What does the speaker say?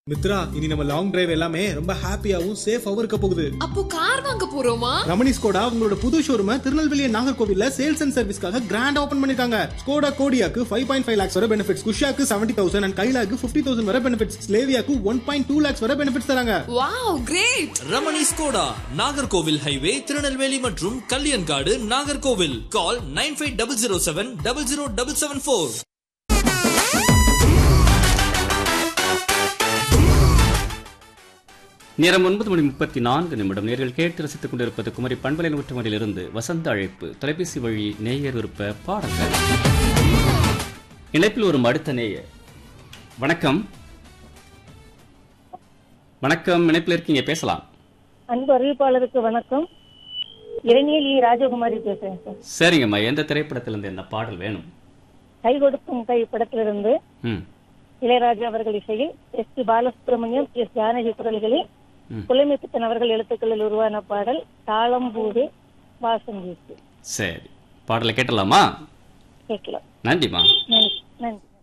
மித்ரா இனி நம்ம long drive எல்லாமே ரொம்ப ஹாப்பியாவும் சேஃபாவும் இருக்க போகுது அப்போ கார் வாங்க போறோமா ரமணி ஸ்கோடா உங்களோட புது ஷோரூம திருநெல்வேலி நாகர்கோவில்ல சேல்ஸ் அண்ட் சர்வீஸ்க்காக கிராண்ட் ஓபன் பண்ணிருக்காங்க ஸ்கோடா கோடியாக்கு ஃபைவ் பாயிண்ட் ஃபைவ் லேக்ஸ் வரை பெனிஃபிட்ஸ் குஷாக்கு செவன்டி தௌசண்ட் அண்ட் கைலாக்கு ஃபிஃப்டி தௌசண்ட் வரை பெனிஃபிட்ஸ் ஸ்லேவியாக்கு ஒன் பாயிண்ட் டூ லேக்ஸ் வரை பெனிஃபிட்ஸ் தராங்க wow great Ramani Skoda Nagercoil highway Tirunelveli மற்றும் Kalyankadu Nagercoil call nine five double zero seven double zero double seven four நேரம் ஒன்பது மணி முப்பத்தி நான்கு நிமிடம் நேர்கள் கேட்டு ரசித்துக் கொண்டிருப்பது குமரி பண்பலை நூற்றுமணிலிருந்து வசந்த அழைப்பு தொலைபேசி வழி நேயர் விருப்ப பாடல்கள் இணைப்பில் ஒரு அடுத்த நேயர் வணக்கம் வணக்கம் இணைப்பில் இருக்கீங்க பேசலாம் அன்பு அறிவிப்பாளருக்கு வணக்கம் இளநீலி ராஜகுமாரி பேசுறேன் சார் சரிங்கம்மா எந்த திரைப்படத்திலிருந்து இந்த பாடல் வேணும் கை கொடுக்கும் கை படத்திலிருந்து ம் இளையராஜா அவர்கள் இசையில் S P Balasubrahmanyam S Janaki குரல்களில் ம். புலமைப்பித்தன் அவர்கள் எழுத்துக்களில் உருவான பாடல் தாளம் பூடு வாசம் வீசு சரி பாடலை கேட்டலாமா கேட்கலாம் நன்றிம்மா நன்றி நன்றி